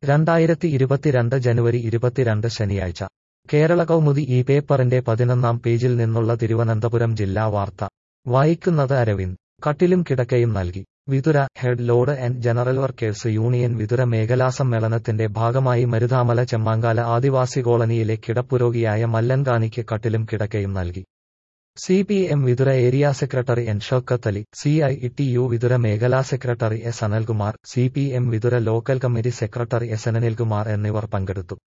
രണ്ടായിരത്തി ഇരുപത്തിരണ്ട് ജനുവരി ഇരുപത്തിരണ്ട് ശനിയാഴ്ച കേരള കൗമുദി ഈ പേപ്പറിന്റെ പതിനൊന്നാം പേജിൽ നിന്നുള്ള തിരുവനന്തപുരം ജില്ലാ വാർത്ത വായിക്കുന്നത് അരവിന്ദ് കട്ടിലും കിടക്കയും നൽകി Vithura head load and general workers union Vithura മേഖലാ സമ്മേളനത്തിന്റെ ഭാഗമായി മരുതാമല ചെമ്മാങ്കാല ആദിവാസി കോളനിയിലെ കിടപ്പുരോഗിയായ മല്ലൻകാണിക്ക് കട്ടിലും കിടക്കയും നൽകി C P M Vithura area secretary N Shoukath Ali C I T U Vithura മേഖലാ secretary S Anilkumar C P M Vithura local committee secretary S Anilkumar എന്നിവർ പങ്കെടുത്തു